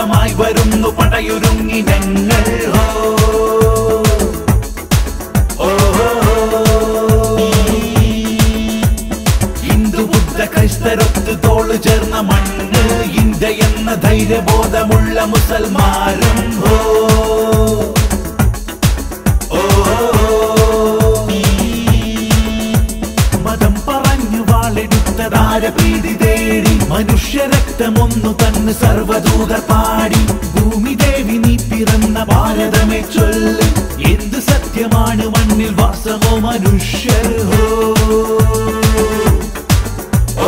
നിയമയുദ്ധമായി വരുന്നു പടയൊരുങ്ങി ഞങ്ങൾ ഹോ ഓ, ഓ, ഓ. ഹിന്ദു ബുദ്ധ ക്രൈസ്തരൊത്ത് തോള് ചേർന്ന മണ്ണ് ഇന്ത്യ എന്ന ധൈര്യബോധമുള്ള മുസൽമാരും ഹോ ഓ, മതം പറഞ്ഞു വാളെടുത്തതാര പീതി തേടി മനുഷ്യ രക്തമൊന്നു തന്നെ സർവദൂതർ പാടി ഭൂമി ദേവി നീ പിറന്ന ഭാരതമേ ചൊല്ല് എന്ത് സത്യമാണ് മണ്ണിൽ വാസമോ മനുഷ്യർ ഹോ ഓ,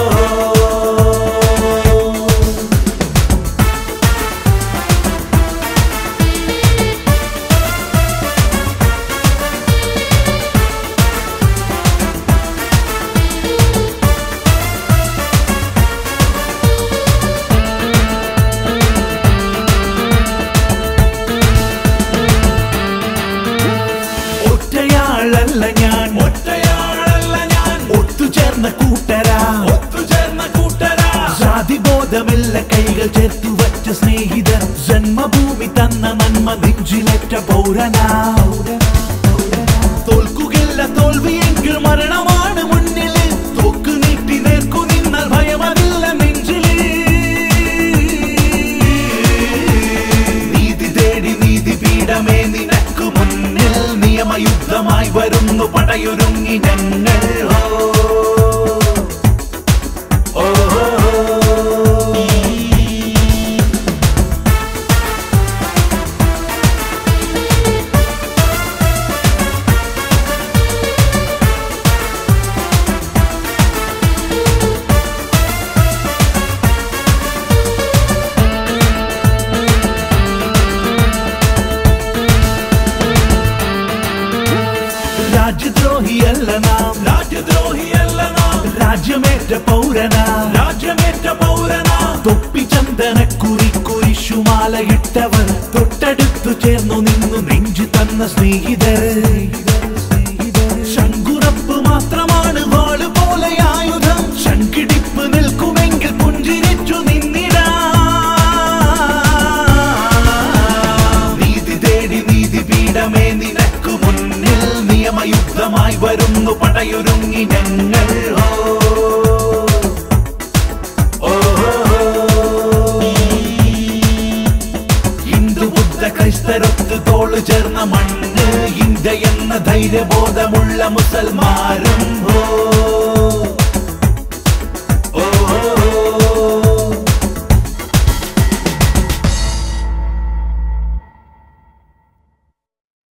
ഒറ്റയാളല്ല ഞാൻ ഒറ്റയാളല്ല ഞാൻ ഒത്തുചേർന്ന കൂട്ടരാ ഒത്തുചേർന്ന കൂട്ടരാ ജാതിബോധമില്ല കൈകൾ ചേർത്തു വച്ച സ്നേഹിതർ ജന്മഭൂമി തന്ന നന്മ നെഞ്ചിലേറ്റ പൗരനാ തോൽക്കുകയില്ല തോൽവിയെങ്കിൽ മരണമാണ് മുന്നിൽ തോക്ക് നീട്ടി നേർക്കു നിന്നാൽ ഭയമതില്ല നെഞ്ചില് നീതി തേടി നീതി പീഠമേ നിനക്ക് മുന്നിൽ നിയമയുദ്ധമായി വരുന്നു പടയൊരുങ്ങി ഞങ്ങൾ ഹോ. ഓ, ഓ, ഓ. രാജ്യദ്രോഹിയല്ല നാം രാജ്യദ്രോഹിയല്ല നാം രാജ്യമേറ്റ പൗരനാ രാജ്യമേറ്റ പൗരനാ തൊപ്പി ചന്ദന കുറി കുരിശുമാലയിട്ടവർ തൊട്ടടുത്തു ചേർന്നു നിന്നു നെഞ്ചു തന്ന സ്നേഹിതർ ശങ്കുറപ്പ് മാത്രമാണ് വാള് പോലെ ആയുധം ശങ്കിടിപ്പ് നിൽക്കുമെങ്കിൽ പുഞ്ചിരിച്ചു നിന്നിടാ നീതി തേടി നീതി പീഠമേ നിനക്ക് മുന്നിൽ നിയമയുദ്ധമായി വരുന്നു പടയൊരുങ്ങി ഞങ്ങൾ ഹോ ഓ, ഹിന്ദു ബുദ്ധ ക്രൈസ്തരൊത്ത് തോള് ചേർന്ന മണ്ണ് ഇന്ത്യ എന്ന ധൈര്യബോധമുള്ള മുസൽമാരും ഹോ ഓ, ഓ, ഓ.